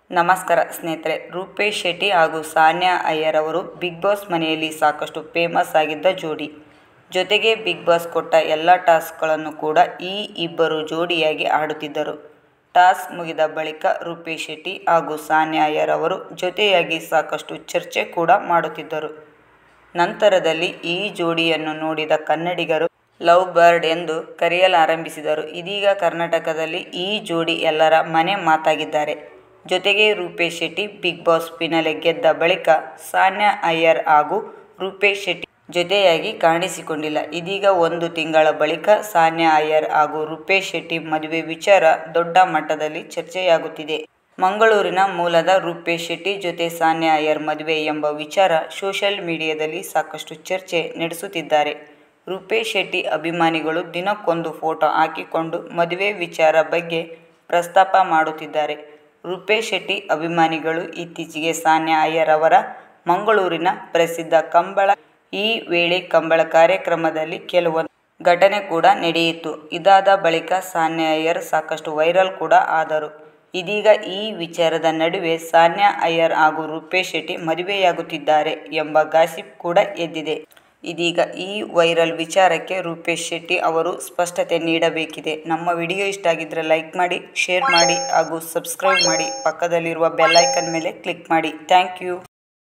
ನಮಸ್ಕಾರ ಸ್ನೇಹಿತರೆ ರೂಪೇಶ್ ಶೆಟ್ಟಿ ಹಾಗೂ ಸಾನ್ಯಾ ಅಯ್ಯರ್ ಅವರು ಬಿಗ್ ಬಾಸ್ ಮನೆಯಲ್ಲಿ ಸಾಕಷ್ಟು ಫೇಮಸ್ ಆಗಿದ್ದ ಜೋಡಿ ಜೊತೆಗೆ ಬಿಗ್ ಬಾಸ್ ಕೊಟ್ಟ ಎಲ್ಲ ಟಾಸ್ಕ್ಗಳನ್ನು ಕೂಡ ಈ ಇಬ್ಬರು ಜೋಡಿಯಾಗಿ ಆಡುತ್ತಿದ್ದರು ಟಾಸ್ ಮುಗಿದ ಬಳಿಕ ರೂಪೇಶ್ ಶೆಟ್ಟಿ ಹಾಗೂ ಸಾನ್ಯಾ ಅಯ್ಯರ್ ಅವರು ಜೊತೆಯಾಗಿ ಸಾಕಷ್ಟು ಚರ್ಚೆ ಕೂಡ ಮಾಡುತ್ತಿದ್ದರು ನಂತರದಲ್ಲಿ ಈ ಜೋಡಿಯನ್ನು ನೋಡಿದ ಕನ್ನಡಿಗರು ಲವ್ ಬರ್ಡ್ ಎಂದು ಕರೆಯಲಾರಂಭಿಸಿದರು ಇದೀಗ ಕರ್ನಾಟಕದಲ್ಲಿ ಈ ಜೋಡಿ ಎಲ್ಲರ ಮನೆ ಮಾತಾಗಿದ್ದಾರೆ ಜೊತೆಗೆ Roopesh Shetty Bigg Boss finale ಗೆದ್ದ ಬಳಿಕ ಸಾನ್ಯಾ ಅಯ್ಯರ್ ಹಾಗೂ ರೂಪೇಶ್ ಶೆಟ್ಟಿ ಜೊತೆಯಾಗಿ ಕಾಣಿಸಿಕೊಂಡಿಲ್ಲ ಇದೀಗ ಒಂದು ತಿಂಗಳ ಬಳಿಕ ಸಾನ್ಯಾ ಅಯ್ಯರ್ ಹಾಗೂ ರೂಪೇಶ್ ಶೆಟ್ಟಿ ಮದುವೆ ವಿಚಾರ ದೊಡ್ಡ ಮಟ್ಟದಲ್ಲಿ ಚರ್ಚೆಯಾಗುತ್ತಿದೆ ಮಂಗಳೂರಿನ ಮೂಲದ ರೂಪೇಶ್ ಶೆಟ್ಟಿ ಜೊತೆ ಸಾನ್ಯಾ ಅಯ್ಯರ್ ಮದುವೆ ಎಂಬ ವಿಚಾರ ಸೋಷಿಯಲ್ ಮೀಡಿಯಾದಲ್ಲಿ ಸಾಕಷ್ಟು ಚರ್ಚೆ ನಡೆಸುತ್ತಿದ್ದಾರೆ ರೂಪೇಶ್ ಶೆಟ್ಟಿ ಅಭಿಮಾನಿಗಳು ದಿನಕ್ಕೊಂದು ಫೋಟೋ ಹಾಕಿಕೊಂಡು ಮದುವೆ ವಿಚಾರ ಬಗ್ಗೆ ಪ್ರಸ್ತಾಪ ಮಾಡುತ್ತಿದ್ದಾರೆ ರೂಪೇಶ್ ಶೆಟ್ಟಿ ಅಭಿಮಾನಿಗಳು ಇತ್ತೀಚೆಗೆ ಸಾನ್ಯಾ ಅಯ್ಯರ್ ಅವರ ಮಂಗಳೂರಿನ ಪ್ರಸಿದ್ಧ ಕಂಬಳ ಈ ವೇಳೆ ಕಂಬಳ ಕಾರ್ಯಕ್ರಮದಲ್ಲಿ ಕೆಲವೊಂದು ಘಟನೆ ಕೂಡ ನಡೆಯಿತು ಇದಾದ ಬಳಿಕ ಸಾನ್ಯಾ ಅಯ್ಯರ್ ಸಾಕಷ್ಟು ವೈರಲ್ ಕೂಡ ಆದರು ಇದೀಗ ಈ ವಿಚಾರದ ನಡುವೆ ಸಾನ್ಯಾ ಅಯ್ಯರ್ ಹಾಗೂ ರೂಪೇಶ್ ಶೆಟ್ಟಿ ಮದುವೆಯಾಗುತ್ತಿದ್ದಾರೆ ಎಂಬ ಗಾಸಿಪ್ ಕೂಡ ಎದ್ದಿದೆ ಇದೀಗ ಈ ವೈರಲ್ ವಿಚಾರಕ್ಕೆ ರೂಪೇಶ್ ಶೆಟ್ಟಿ ಅವರು ಸ್ಪಷ್ಟತೆ ನೀಡಬೇಕಿದೆ ನಮ್ಮ ವಿಡಿಯೋ ಇಷ್ಟ ಆಗಿದ್ರೆ ಲೈಕ್ ಮಾಡಿ ಶೇರ್ ಮಾಡಿ ಹಾಗೂ ಸಬ್ಸ್ಕ್ರೈಬ್ ಮಾಡಿ ಪಕ್ಕದಲ್ಲಿರುವ ಬೆಲ್ ಐಕನ್ ಮೇಲೆ ಕ್ಲಿಕ್ ಮಾಡಿ ಥ್ಯಾಂಕ್ ಯು